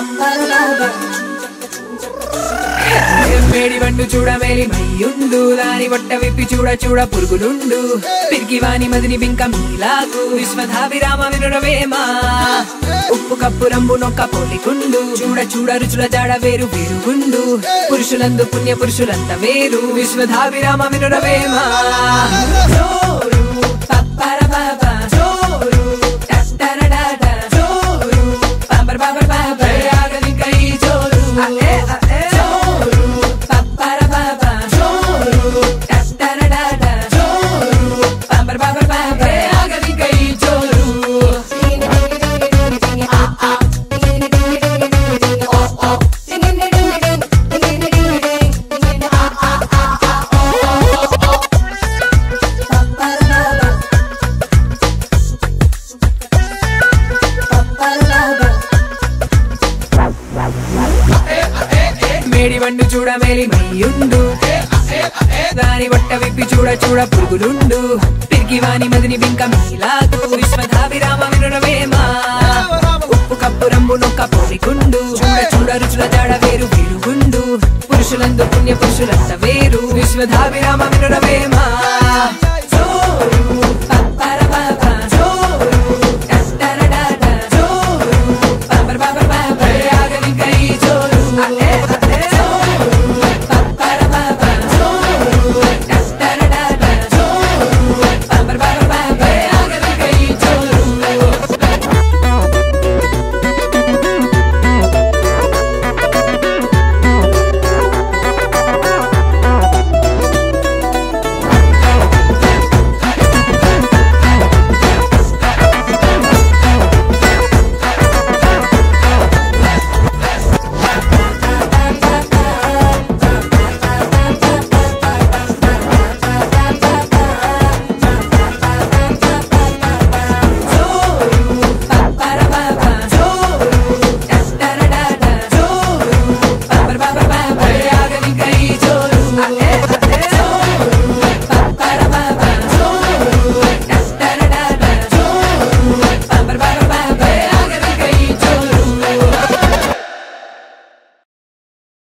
మేడి వండు చూడ మేలి మయ్యుండు దాని బొట్ట విప్పి చూడ చూడ పురుగులుండు పిరికి వాని మదిని బింక మీలాగు విశ్వధాభిరామ వినురవేమా ఉప్పు కప్పు రంబు నొక్క పోలికుండు చూడ చూడ రుచుల జాడ వేరు వేరుగుండు పురుషులందు పుణ్య పురుషులంత వేరు విశ్వధాభిరామ వినురవేమా జోరు పప్పరపాప జోరు టట్టరడాట జోరు పంపర పంపర పాప ఆగదింక ఈ జోరు అఏ అఏ జోరు పప్పరపాప జోరు టట్టరడాట జోరు పంపర పంపర పాప ఆగదింక ఈ జోరు మేడి వండు చూడ మేలి మయ్యుండు దాని బొట్ట విప్పి చూడ చూడ పురుగులుండు పిరికి వాని మదిని బింక మీలాగు విశ్వధాభిరామ వినురవేమా ఉప్పు కప్పు రంబు నొక్క పోలికుండు చూడ చూడ రుచుల జాడ వేరు వేరుగుండు పురుషులందు పుణ్య పురుషులంత వేరు విశ్వధాభిరామ వినురవేమా